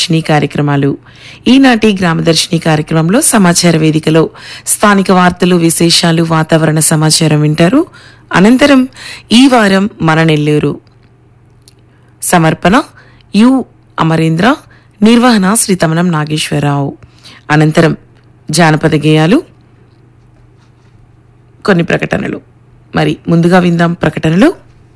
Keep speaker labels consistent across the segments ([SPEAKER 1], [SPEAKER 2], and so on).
[SPEAKER 1] గ్రామదర్శిని కార్యక్రమాలు ఈనాటి గ్రామదర్శిని కార్యక్రమంలో సమాచార వేదికలో స్థానిక వార్తలు విశేషాలు వాతావరణ సమాచారం వింటారు అనంతరం ఈ వారం మన నెల్లూరు సమర్పణ యు అమరేంద్ర నిర్వహణ శ్రీ తమనం నాగేశ్వరరావు అనంతరం జానపద గేయాలు కొన్ని ప్రకటనలు మరి ముందుగా విందాం ప్రకటనలు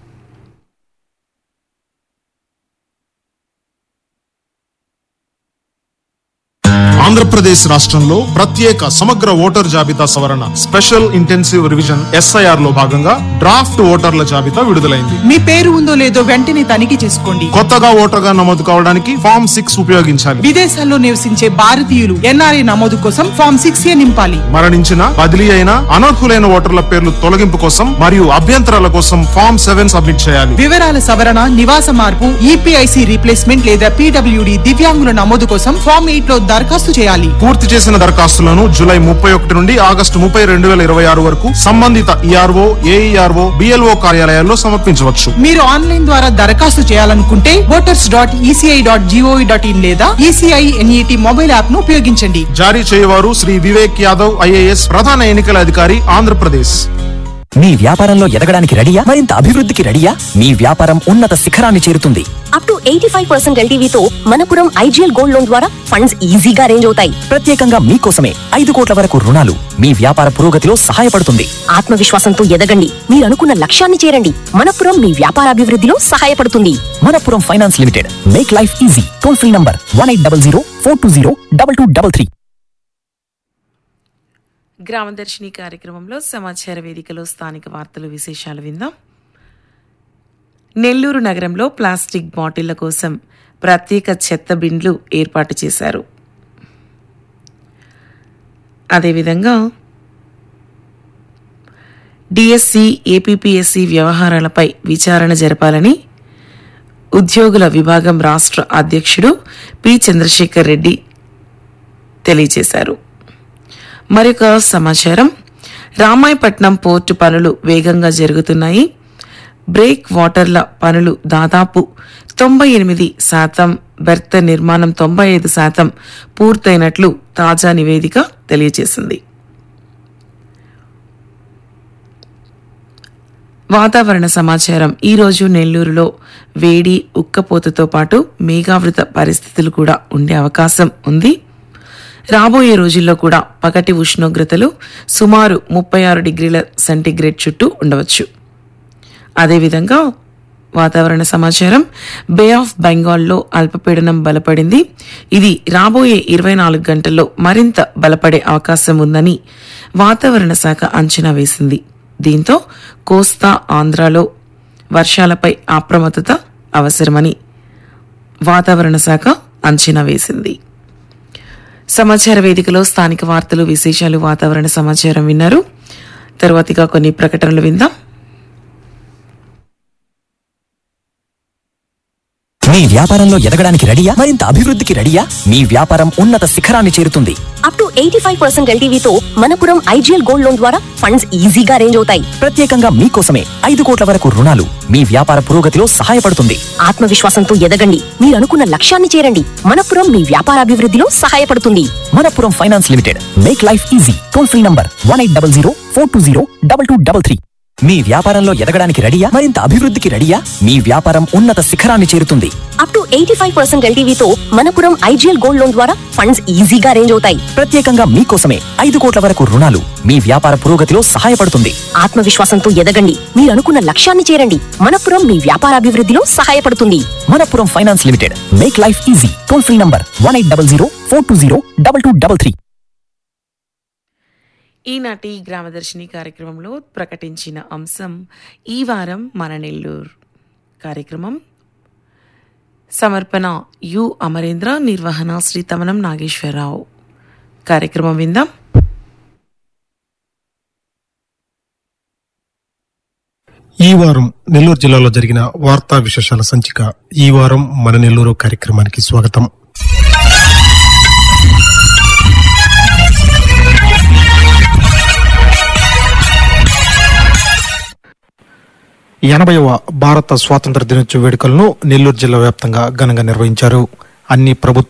[SPEAKER 2] ఆంధ్రప్రదేశ్ రాష్ట్రంలో ప్రత్యేక సమగ్ర ఓటర్ జాబితా సవరణ స్పెషల్ ఇంటెన్సివ్ రివిజన్ ఎస్ఐఆర్ లో భాగంగా డ్రాఫ్ట్ ఓటర్ల జాబితా విడుదలైంది
[SPEAKER 3] మీ పేరు ఉందో లేదో వెంటనే తనిఖీ చేసుకోండి
[SPEAKER 2] కొత్తగా ఓటర్గా నమోదు కావడానికి ఫామ్ సిక్స్ ఉపయోగించాలి
[SPEAKER 3] విదేశాల్లో నివసించే భారతీయులు ఎన్ఆర్ఐ నమోదు కోసం ఫామ్ సిక్స్ ఏ నింపాలి
[SPEAKER 2] మరణించిన బదిలీ అయిన అనర్హులైన ఓటర్ల పేర్లు తొలగింపు కోసం మరియు అభ్యంతరాల కోసం ఫామ్ సెవెన్ సబ్మిట్ చేయాలి
[SPEAKER 3] వివరాల సవరణ నివాస మార్పు ఈపీఐసి రీప్లేస్మెంట్ లేదా పీడబ్ల్యూడి దివ్యాంగుల నమోదు కోసం ఫామ్ ఎయిట్ లో దరఖాస్తు చేయాలి
[SPEAKER 2] పూర్తి చేసిన దరఖాస్తులను జూలై ముప్పై ఒకటి నుండి ఆగస్టు ముప్పై రెండు వేల ఇరవై ఆరు వరకు సంబంధిత ఈఆర్ఓ ఏఈఆర్ఓ బిఎల్ఓ కార్యాలయాల్లో సమర్పించవచ్చు
[SPEAKER 3] మీరు ఆన్లైన్ ద్వారా దరఖాస్తు చేయాలనుకుంటే voters dot ECI dot G O V dot in లేదా ఈసీఐ ఎన్ఈటి మొబైల్ యాప్ ను ఉపయోగించండి
[SPEAKER 2] జారీ చేయవారు శ్రీ వివేక్ యాదవ్ ఐఏఎస్ ప్రధాన ఎన్నికల అధికారి ఆంధ్రప్రదేశ్
[SPEAKER 4] మీ వ్యాపారంలో ఎదగడానికి రెడీయా మరింత అభివృద్ధికి రెడీయా మీ వ్యాపారం ఉన్నత శిఖరాన్ని చేరుతుంది
[SPEAKER 5] up to eighty five percent ఎల్టీవీతో మనపురం ఐజీఎల్ గోల్డ్ లోన్ ద్వారా ఫండ్స్ ఈజీగా అరేంజ్ అవుతాయి
[SPEAKER 4] ప్రత్యేకంగా మీకోసమే ఐదు కోట్ల వరకు రుణాలు మీ వ్యాపార పురోగతిలో సహాయపడుతుంది
[SPEAKER 5] ఆత్మవిశ్వాసంతో ఎదగండి మీరు అనుకున్న లక్ష్యాన్ని చేరండి మనపురం మీ వ్యాపార అభివృద్ధిలో సహాయపడుతుంది
[SPEAKER 4] Manappuram finance limited make life easy toll free number one eight double zero four two zero double two double three
[SPEAKER 1] గ్రామదర్శిని కార్యక్రమంలో సమాచార వేదికలో స్థానిక వార్తలు విశేషాలు విందాం నెల్లూరు నగరంలో ప్లాస్టిక్ బాటిళ్ల కోసం ప్రత్యేక చెత్త బిండ్లు ఏర్పాటు చేశారు అదేవిధంగా డిఎస్సి ఏపీపీఎస్సి వ్యవహారాలపై విచారణ జరపాలని ఉద్యోగుల విభాగం రాష్ట్ర అధ్యక్షుడు పి చంద్రశేఖర్ రెడ్డి తెలియజేశారు మరొక సమాచారం రామాయపట్నం పోర్టు పనులు వేగంగా జరుగుతున్నాయి బ్రేక్ వాటర్ల పనులు దాదాపు తొంభై ఎనిమిది శాతం బెర్త్ నిర్మాణం తొంభై ఐదు శాతం పూర్తయినట్లు తాజా నివేదిక తెలియజేసింది వాతావరణ సమాచారం ఈ రోజు నెల్లూరులో వేడి ఉక్కపోతతో పాటు మేఘావృత పరిస్థితులు కూడా ఉండే అవకాశం ఉంది రాబోయే రోజుల్లో కూడా పగటి ఉష్ణోగ్రతలు సుమారు ముప్పై ఆరు డిగ్రీల సెంటీగ్రేడ్ చుట్టూ ఉండవచ్చు అదేవిధంగా వాతావరణ సమాచారం బే ఆఫ్ బెంగాల్లో అల్పపీడనం బలపడింది ఇది రాబోయే ఇరవై నాలుగు గంటల్లో మరింత బలపడే అవకాశం ఉందని వాతావరణ శాఖ అంచనా వేసింది దీంతో కోస్తా ఆంధ్రాలో వర్షాలపై అప్రమత్తత అవసరమని వాతావరణ శాఖ అంచనా వేసింది సమాచార వేదికలో స్థానిక వార్తలు విశేషాలు వాతావరణ సమాచారం విన్నారు తరువాతిగా కొన్ని ప్రకటనలు విందాం
[SPEAKER 4] మీ వ్యాపారంలో ఎదగడానికి రెడీయా మరింత అభివృద్ధికి రెడీయా మీ వ్యాపారం ఉన్నత శిఖరాన్ని చేరుతుంది
[SPEAKER 5] up to eighty five percent ఎల్టీవీతో మనపురం ఐజీఎల్ గోల్డ్ లోన్ ద్వారా ఫండ్స్ ఈజీగా అరేంజ్ అవుతాయి
[SPEAKER 4] ప్రత్యేకంగా మీకోసమే ఐదు కోట్ల వరకు రుణాలు మీ వ్యాపార పురోగతిలో సహాయపడుతుంది
[SPEAKER 5] ఆత్మవిశ్వాసంతో ఎదగండి మీరు అనుకున్న లక్ష్యాన్ని చేరండి మనపురం మీ వ్యాపార అభివృద్ధిలో సహాయపడుతుంది
[SPEAKER 4] Manappuram finance limited make life easy toll free number one eight double zero four two zero double two double three మీ వ్యాపారంలో ఎదగడానికి రెడీయా మరింత అభివృద్ధికి రెడీయా మీ వ్యాపారం ఉన్నత శిఖరాన్ని చేరుతుంది
[SPEAKER 5] up to eighty five percent ఎల్టీవీతో మనపురం ఐజీఎల్ గోల్డ్ లోన్ ద్వారా ఫండ్స్ ఈజీగా అరేంజ్ అవుతాయి
[SPEAKER 4] ప్రత్యేకంగా మీకోసమే ఐదు కోట్ల వరకు రుణాలు మీ వ్యాపార పురోగతిలో సహాయపడుతుంది
[SPEAKER 5] ఆత్మవిశ్వాసంతో ఎదగండి మీరు అనుకున్న లక్ష్యాన్ని చేరండి మనపురం మీ వ్యాపార అభివృద్ధిలో సహాయపడుతుంది
[SPEAKER 4] Manappuram finance limited make life easy toll free number one eight double zero four two zero double two double three
[SPEAKER 1] ఈనాటి గ్రామదర్శిని కార్యక్రమంలో ప్రకటించిన అంశం ఈ వారం మన నెల్లూరు కార్యక్రమం సమర్పణ యు అమరేంద్ర నిర్వహణ శ్రీ తమనం నాగేశ్వరరావు కార్యక్రమం విందాం
[SPEAKER 6] ఈ వారం నెల్లూరు జిల్లాలో జరిగిన వార్తా విశేషాల సంచిక ఈ వారం మన నెల్లూరు కార్యక్రమానికి స్వాగతం ఎనభైవ భారత స్వాతంత్ర దినోత్సవ వేడుకలను నెల్లూరు జిల్లా వ్యాప్తంగా ఘనంగా నిర్వహించారు అన్ని ప్రభుత్వ